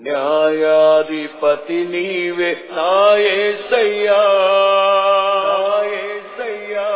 న్యాయాధిపతి నీవే నాయసయ్యా నాయసయ్యా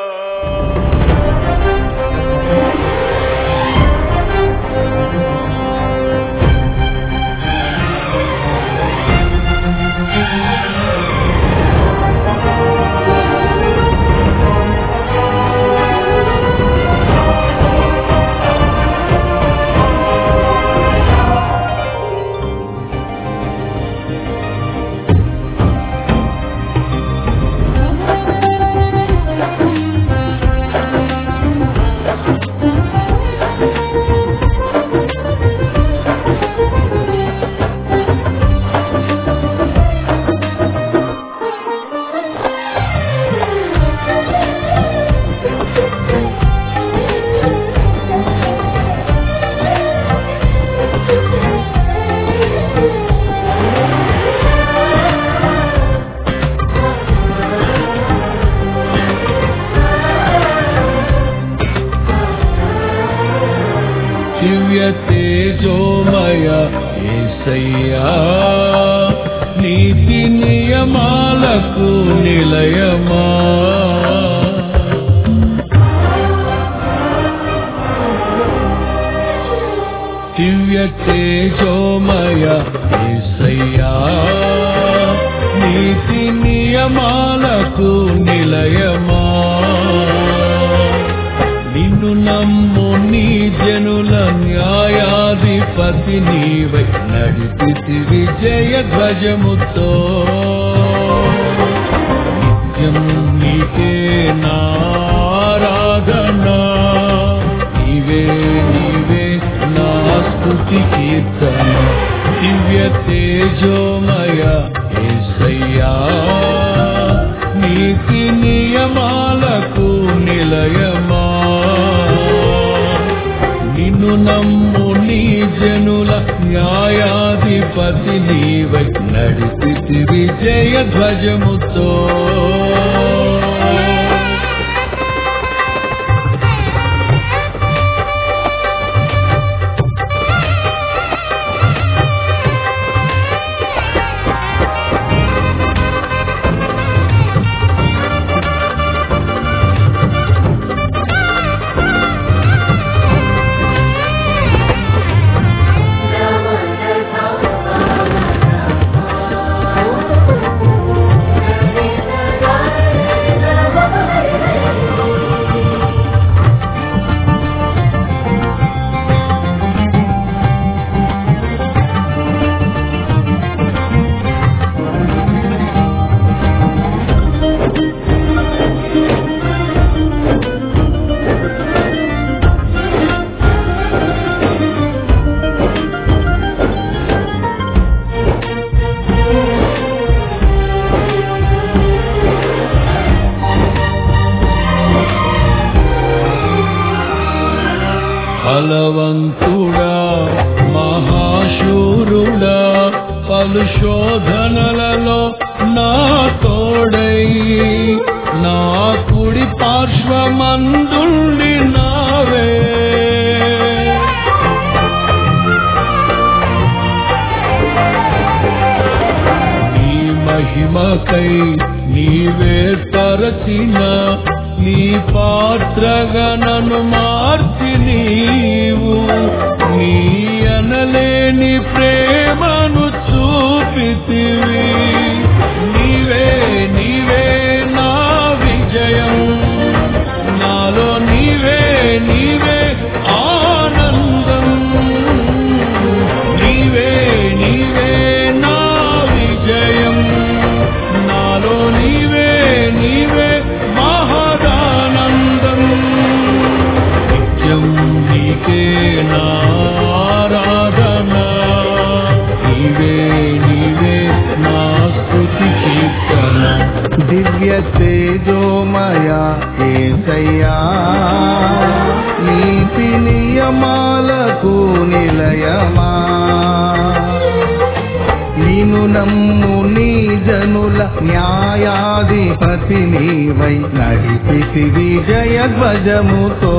దివ్య తేజోమయ ఏసయ్యా నీతి నియమాలకు నిలయమా దివ్య తేజోమయ ఏసయ్యా నీతి నియమాలకు నిలయమా నిన్ను నమ్ము నీ జనుల న్యాయాధిపతి నీవై నడిపితి విజయ ధ్వజముతో నిత్యం నీకే నారాధన నీవే నీవే నా స్తుతి కీర్తన దివ్య తేజోమయ ఏసయ్యా నీతి నియమాలకు నిలయమా నిన్ను నమ్ము నీ జనుల న్యాయాధిపతి నీవై నడిపితి విజయ ధ్వజముతో బలవంతుడా మహాశూరుడా పలు శోధనలలో నా తోడై నా కుడి పార్శ్వమందుండి నావే నీ మహిమకై నీవే తరచిన నీ పాత్రగా నన్ను మార్చి నీవు నీ అనలేని ప్రేమను చూపితివి నీవే నీవే నా విజయం నాలో నీవే నీవే ఆనందం నీవే నీవే నా విజయం నాలో నీవే నీవే మహదానందం నిత్యం నీకే నారాధన నీవే నీవే నా స్తుతి కీర్తన దివ్య తేజోమయ ఏసయ్యా నీతి నియమాలకు నిలయమా నిను నమ్ము నీ జనుల న్యాయాధిపతి నీవై నడిపితి విజయ ధ్వజముతో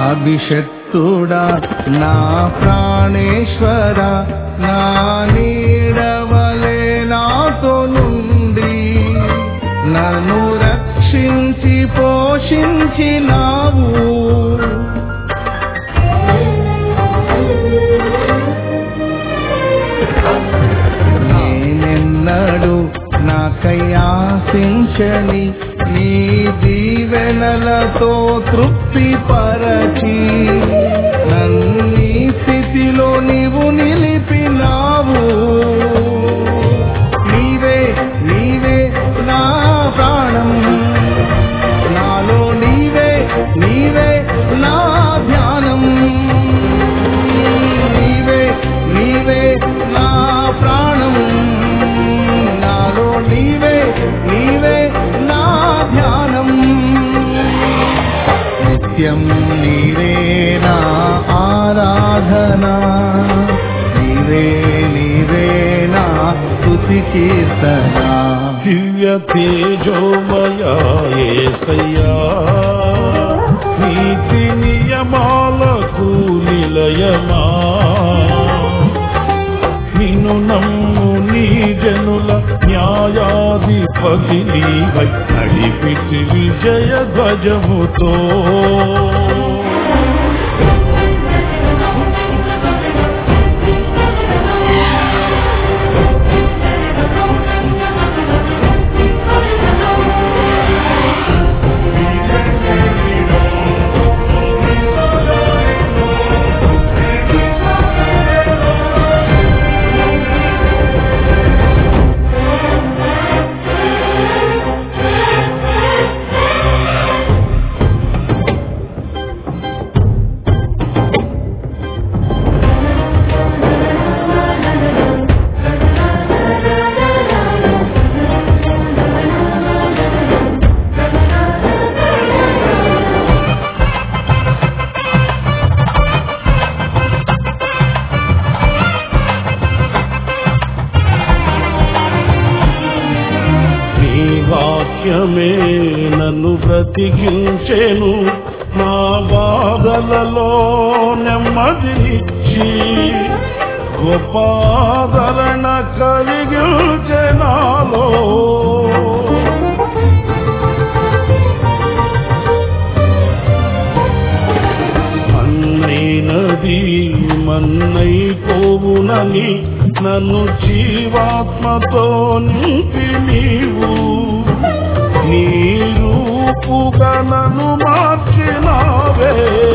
అభిషక్తుడా నా ప్రాణేశ్వర నా నీడవలే నాతో నుండి నన్ను రక్షించి పోషించినావు నేనెన్నడు నాకయాసించని నీ దీవెనలతో తృప్తి పరచి నన్నీ స్థితిలో నీవు నిలిపినావు నీవే నీవే నా ప్రాణం నాలో నీవే నీవే నా ధ్యానం నీవే నీవే నా ప్రాణం నాలో నీవే నీవే నా ధ్యానం నిత్యం నీవే నా ఆరాధన నీవే నీవే నా స్తుతి కీర్తన దివ్య తేజోమయాసయ్యా నీతి నియమాలకు నిలయమా నిన్ను నమ్ము నీ జనుల న్యాయాధిపతి నీవై నడిపిటి విజయ ధ్వజముతో నీ వాక్యమే నన్ను బ్రతికించెను నా బాధలలో నెమ్మదినిచ్చి గొప్పాదరణ కలిగించెనాలో అన్నైనది మన్నైపోవునని నన్ను జీవాత్మతో నింపి నీవు నీ రూపుగా నన్ను మార్చినావే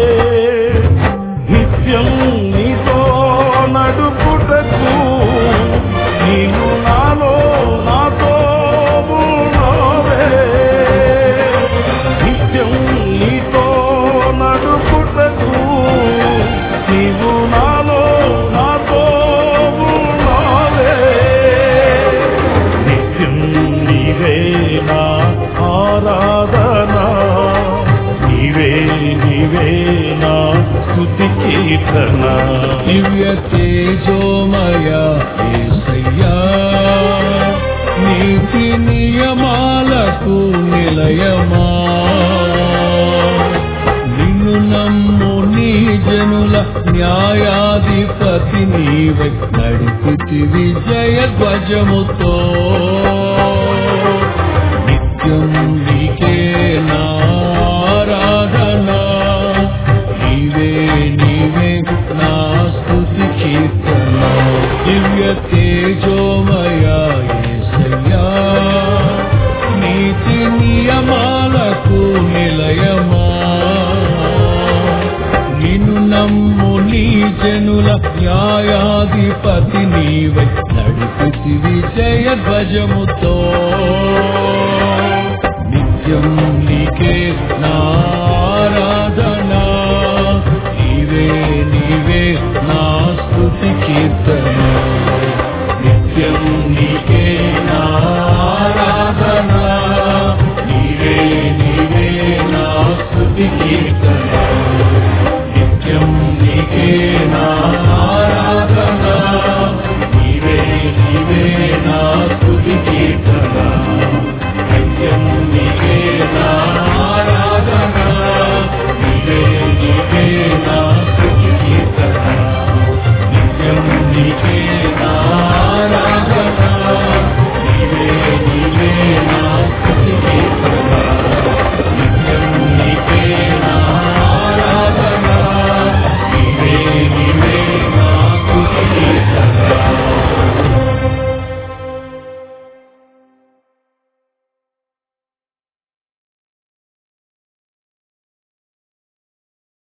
నిత్యం నీతో నడుపుటకు నీవు నాలో నాతో ఉన్నావే నిత్యం నీతో నడుపుటకు నీవు నాలో నాతో ఉన్నావే నిత్యం నీవే నా ఆరాధన నీవే నీవే నా స్తుతి కీర్తన దివ్య తేజోమయ యేసయ్యా నీతి నియమాలకు నిలయమా నిన్ను నమ్ము నీ జనుల న్యాయాధిపతి నీవై నడిపితి విజయ ధ్వజముతో నిత్యం నీకే నారాధన నీవే నీవే నా స్తుతి కీర్తన దివ్య తేజోమయ యేసయ్యా నీతి నియమాలకు నిలయమా నిన్ను నమ్ము నీ జనుల న్యాయాధిపతి నీవై నడిపితి విజయ ధ్వజముతో నిత్యం నీకే